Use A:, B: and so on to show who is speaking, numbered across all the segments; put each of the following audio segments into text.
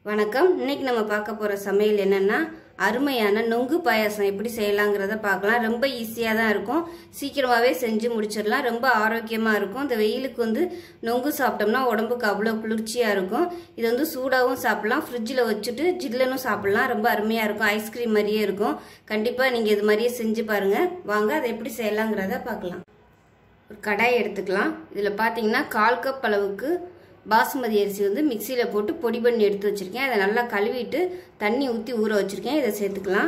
A: வணக்கம் இன்னைக்கு நம்ம பார்க்க போகிற சமையல் என்னன்னா அருமையான நொங்கு பாயாசம் எப்படி செய்யலாங்கிறத பார்க்கலாம் ரொம்ப ஈஸியாக தான் இருக்கும் சீக்கிரமாகவே செஞ்சு முடிச்சிடலாம் ரொம்ப ஆரோக்கியமாக இருக்கும் இந்த வெயிலுக்கு வந்து நொங்கு சாப்பிட்டோம்னா உடம்புக்கு அவ்வளோ குளிர்ச்சியாக இருக்கும் இது வந்து சூடாகவும் சாப்பிடலாம் ஃப்ரிட்ஜில் வச்சுட்டு ஜில்லுன்னு சாப்பிடலாம் ரொம்ப அருமையாக இருக்கும் ஐஸ்கிரீம் மாதிரியே இருக்கும் கண்டிப்பாக நீங்கள் இது மாதிரியே செஞ்சு பாருங்கள் வாங்க அதை எப்படி செய்யலாங்கிறத பார்க்கலாம் ஒரு கடாய் எடுத்துக்கலாம் இதில் பார்த்தீங்கன்னா கால் கப் அளவுக்கு பாசுமதி அரிசி வந்து மிக்சியில் போட்டு பொடி பண்ணி எடுத்து வச்சுருக்கேன் அதை நல்லா கழுவிட்டு தண்ணி ஊற்றி ஊற வச்சுருக்கேன் இதை சேர்த்துக்கலாம்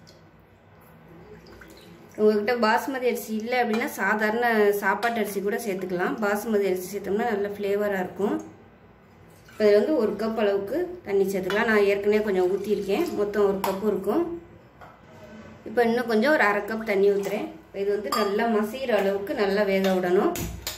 A: உங்கள்கிட்ட பாசுமதி அரிசி இல்லை அப்படின்னா சாதாரண சாப்பாட்டு அரிசி கூட சேர்த்துக்கலாம் பாசுமதி அரிசி சேர்த்தோம்னா நல்ல ஃப்ளேவராக இருக்கும் இதில் வந்து ஒரு கப் அளவுக்கு தண்ணி சேர்த்துக்கலாம் நான் ஏற்கனவே கொஞ்சம் ஊற்றிருக்கேன் மொத்தம் ஒரு கப்பு இருக்கும் இப்போ இன்னும் கொஞ்சம் ஒரு அரை கப் தண்ணி ஊற்றுறேன் இது வந்து நல்லா மசிகிற அளவுக்கு நல்லா வேக விடணும்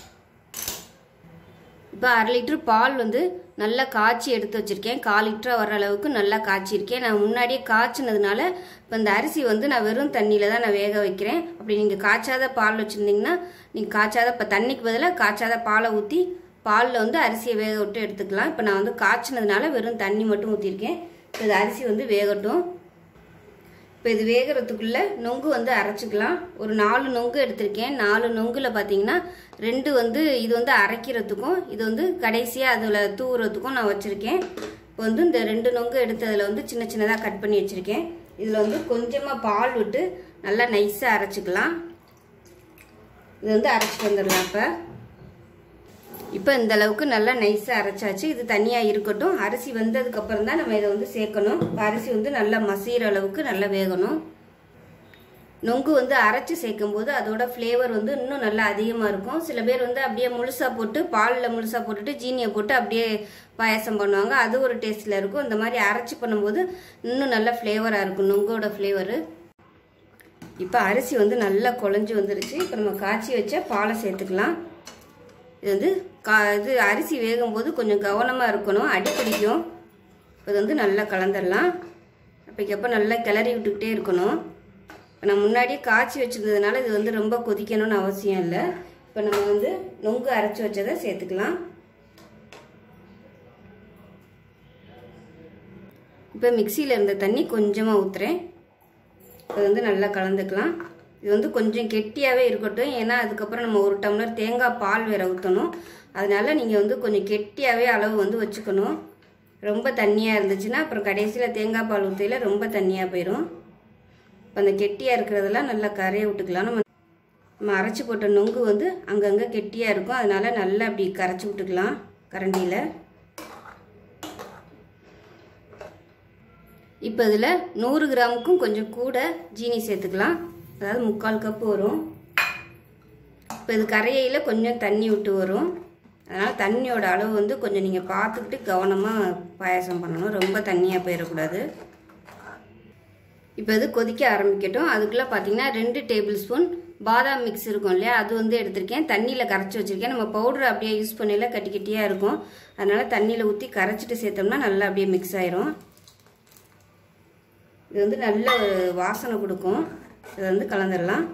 A: இப்போ அரை லிட்டர் பால் வந்து நல்லா காய்ச்சி எடுத்து வச்சுருக்கேன் கால் லிட்டராக வர அளவுக்கு நல்லா காய்ச்சிருக்கேன் நான் முன்னாடியே காய்ச்சினதுனால இப்போ இந்த அரிசி வந்து நான் வெறும் தண்ணியில் தான் நான் வேக வைக்கிறேன் அப்படி நீங்கள் காய்ச்சாத பால் வச்சுருந்தீங்கன்னா நீங்கள் காய்ச்சாத இப்போ தண்ணிக்கு பதிலாக காய்ச்சாத பாலை ஊற்றி பாலில் வந்து அரிசியை வேக விட்டு எடுத்துக்கலாம் இப்போ நான் வந்து காய்ச்சினதுனால வெறும் தண்ணி மட்டும் ஊற்றிருக்கேன் இப்போ இது அரிசி வந்து வேகட்டும் இப்போ இது வேகிறதுக்குள்ளே நொங்கு வந்து அரைச்சிக்கலாம் ஒரு நாலு நொங்கு எடுத்திருக்கேன் நாலு நொங்கில் பார்த்தீங்கன்னா ரெண்டு வந்து இது வந்து அரைக்கிறதுக்கும் இது வந்து கடைசியாக அதில் தூவுறதுக்கும் நான் வச்சுருக்கேன் இப்போ வந்து இந்த ரெண்டு நொங்கு எடுத்ததில் வந்து சின்ன சின்னதாக கட் பண்ணி வச்சுருக்கேன் இதில் வந்து கொஞ்சமாக பால் விட்டு நல்லா நைஸாக அரைச்சிக்கலாம் இது வந்து அரைச்சிட்டு வந்துடலாம் இப்போ இப்போ இந்த அளவுக்கு நல்லா நைஸாக அரைச்சாச்சு இது தனியாக இருக்கட்டும் அரிசி வந்ததுக்கப்புறம் தான் நம்ம இதை வந்து சேர்க்கணும் அரிசி வந்து நல்லா மசிகிற அளவுக்கு நல்லா வேகணும் நொங்கு வந்து அரைச்சி சேர்க்கும் போது அதோட ஃப்ளேவர் வந்து இன்னும் நல்லா அதிகமாக இருக்கும் சில பேர் வந்து அப்படியே முழுசாக போட்டு பாலில் முழுசாக போட்டுட்டு ஜீனியை போட்டு அப்படியே பாயாசம் பண்ணுவாங்க அது ஒரு டேஸ்ட்டில் இருக்கும் இந்த மாதிரி அரைச்சி பண்ணும்போது இன்னும் நல்ல ஃப்ளேவராக இருக்கும் நொங்கோட ஃப்ளேவரு இப்போ அரிசி வந்து நல்லா குழஞ்சி வந்துருச்சு இப்போ நம்ம காய்ச்சி வச்ச பாலை சேர்த்துக்கலாம் இது வந்து கா இது அரிசி வேகும்போது கொஞ்சம் கவனமாக இருக்கணும் அடிப்பிடிக்கும் இது வந்து நல்லா கலந்துடலாம் அப்போக்கப்போ நல்லா கிளறி விட்டுக்கிட்டே இருக்கணும் இப்போ நான் முன்னாடியே காய்ச்சி வச்சுருந்ததுனால இது வந்து ரொம்ப கொதிக்கணும்னு அவசியம் இல்லை இப்போ நம்ம வந்து நொங்கு அரைச்சி வச்சதை சேர்த்துக்கலாம் இப்போ மிக்சியில் இருந்த தண்ணி கொஞ்சமாக ஊற்றுறேன் இது வந்து நல்லா கலந்துக்கலாம் இது வந்து கொஞ்சம் கெட்டியாகவே இருக்கட்டும் ஏன்னா அதுக்கப்புறம் நம்ம ஒரு டம்ளர் தேங்காய் பால் வேற ஊற்றணும் அதனால நீங்கள் வந்து கொஞ்சம் கெட்டியாகவே அளவு வந்து வச்சுக்கணும் ரொம்ப தண்ணியாக இருந்துச்சுன்னா அப்புறம் கடைசியில் தேங்காய் பால் ஊற்றையில் ரொம்ப தண்ணியாக போயிடும் இப்போ அந்த கெட்டியாக இருக்கிறதெல்லாம் நல்லா கரைய விட்டுக்கலாம் நம்ம நம்ம அரைச்சி போட்ட நொங்கு வந்து அங்கங்கே கெட்டியாக இருக்கும் அதனால நல்லா அப்படி கரைச்சி விட்டுக்கலாம் கரண்டியில் இப்போ இதில் நூறு கிராமுக்கும் கொஞ்சம் கூட ஜீனி சேர்த்துக்கலாம் அதாவது முக்கால் கப்பு வரும் இப்போ இது கரையில கொஞ்சம் தண்ணி விட்டு வரும் அதனால் தண்ணியோட அளவு வந்து கொஞ்சம் நீங்கள் பார்த்துக்கிட்டு கவனமாக பாயாசம் பண்ணணும் ரொம்ப தண்ணியாக போயிடக்கூடாது இப்போ இது கொதிக்க ஆரம்பிக்கட்டும் அதுக்குள்ளே பார்த்தீங்கன்னா ரெண்டு டேபிள் ஸ்பூன் பாதாம் மிக்ஸ் இருக்கும் இல்லையா அது வந்து எடுத்திருக்கேன் தண்ணியில் கரைச்சி வச்சுருக்கேன் நம்ம பவுடர் அப்படியே யூஸ் பண்ணல கட்டி கட்டியாக இருக்கும் அதனால் தண்ணியில் ஊற்றி கரைச்சிட்டு சேர்த்தோம்னா நல்லா அப்படியே மிக்ஸ் ஆயிரும் இது வந்து நல்ல ஒரு வாசனை கொடுக்கும் இதை வந்து கலந்துடலாம்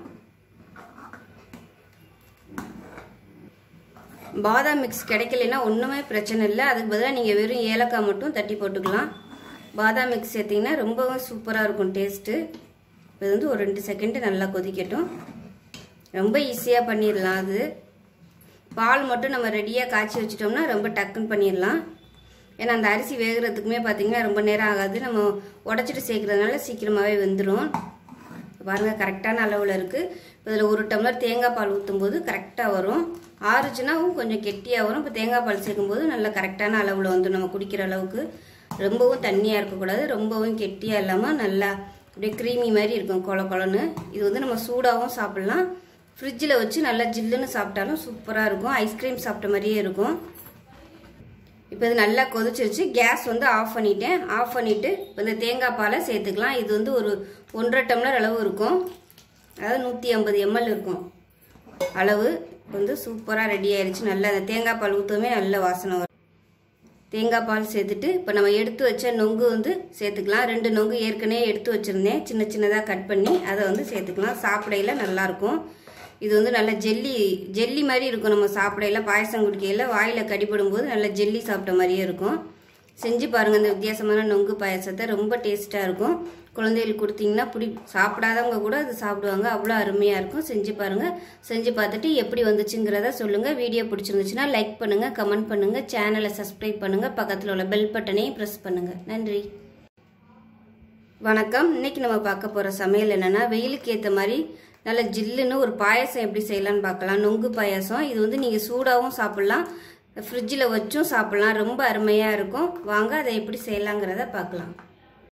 A: பாதாம் மிக்ஸ் கிடைக்கலனா ஒன்றுமே பிரச்சனை இல்லை அதுக்கு பதிலாக நீங்கள் வெறும் ஏலக்காய் மட்டும் தட்டி போட்டுக்கலாம் பாதாம் மிக்ஸ் சேர்த்திங்கன்னா ரொம்பவும் சூப்பராக இருக்கும் டேஸ்ட்டு இது வந்து ஒரு ரெண்டு செகண்டு நல்லா கொதிக்கட்டும் ரொம்ப ஈஸியாக பண்ணிடலாம் அது பால் மட்டும் நம்ம ரெடியாக காய்ச்சி வச்சிட்டோம்னா ரொம்ப டக்குன்னு பண்ணிடலாம் ஏன்னா அந்த அரிசி வேகிறதுக்குமே பார்த்திங்கன்னா ரொம்ப நேரம் ஆகாது நம்ம உடச்சிட்டு சேர்க்குறதுனால சீக்கிரமாகவே வெந்துடும் பாருங்கள் கரெக்டான அளவில் இருக்குது இப்போ இதில் ஒரு டம்ளர் தேங்காய் பால் ஊற்றும் போது கரெக்டாக வரும் ஆறுச்சுனாவும் கொஞ்சம் கெட்டியாக வரும் இப்போ தேங்காய் பால் சேர்க்கும்போது நல்லா கரெக்டான அளவில் வந்து நம்ம குடிக்கிற அளவுக்கு ரொம்பவும் தண்ணியாக இருக்கக்கூடாது ரொம்பவும் கெட்டியாக இல்லாமல் நல்லா அப்படியே க்ரீமி மாதிரி இருக்கும் கொல கொலன்னு இது வந்து நம்ம சூடாகவும் சாப்பிட்லாம் ஃப்ரிட்ஜில் வச்சு நல்லா ஜில்லுன்னு சாப்பிட்டாலும் சூப்பராக இருக்கும் ஐஸ்கிரீம் சாப்பிட்ட மாதிரியே இருக்கும் இப்போ இது நல்லா கொதிச்சிருச்சு கேஸ் வந்து ஆஃப் பண்ணிட்டேன் ஆஃப் பண்ணிவிட்டு இப்போ இந்த தேங்காய் பாலை சேர்த்துக்கலாம் இது வந்து ஒரு ஒன்றரை டம்ளர் அளவு இருக்கும் அதாவது நூற்றி ஐம்பது எம்எல் இருக்கும் அளவு வந்து சூப்பராக ரெடி ஆயிடுச்சு நல்லா அந்த தேங்காய் பால் ஊற்றவே நல்ல வாசனை வரும் தேங்காய் பால் சேர்த்துட்டு இப்போ நம்ம எடுத்து வச்ச நொங்கு வந்து சேர்த்துக்கலாம் ரெண்டு நொங்கு ஏற்கனவே எடுத்து வச்சுருந்தேன் சின்ன சின்னதாக கட் பண்ணி அதை வந்து சேர்த்துக்கலாம் சாப்பிடையில நல்லாயிருக்கும் இது வந்து நல்ல ஜெல்லி ஜெல்லி மாதிரி இருக்கும் நம்ம சாப்பிடையில பாயசம் குடிக்கையில் வாயில் கடிப்படும் போது நல்ல ஜெல்லி சாப்பிட்ட மாதிரியே இருக்கும் செஞ்சு பாருங்கள் இந்த வித்தியாசமான நொங்கு பாயாசத்தை ரொம்ப டேஸ்ட்டாக இருக்கும் குழந்தைகளுக்கு கொடுத்தீங்கன்னா பிடி சாப்பிடாதவங்க கூட அது சாப்பிடுவாங்க அவ்வளோ அருமையாக இருக்கும் செஞ்சு பாருங்கள் செஞ்சு பார்த்துட்டு எப்படி வந்துச்சுங்கிறத சொல்லுங்கள் வீடியோ பிடிச்சிருந்துச்சுன்னா லைக் பண்ணுங்கள் கமெண்ட் பண்ணுங்கள் சேனலை சப்ஸ்கிரைப் பண்ணுங்கள் பக்கத்தில் உள்ள பெல் பட்டனையும் ப்ரெஸ் பண்ணுங்கள் நன்றி வணக்கம் இன்னைக்கு நம்ம பார்க்க போகிற சமையல் என்னென்னா வெயிலுக்கு ஏற்ற மாதிரி நல்ல ஜில்லுன்னு ஒரு பாயாசம் எப்படி செய்யலாம்னு பார்க்கலாம் நொங்கு பாயாசம் இது வந்து நீங்கள் சூடாகவும் சாப்பிட்லாம் ஃப்ரிட்ஜில் வச்சும் சாப்பிட்லாம் ரொம்ப அருமையாக இருக்கும் வாங்க அதை எப்படி செய்யலாங்கிறத பார்க்கலாம்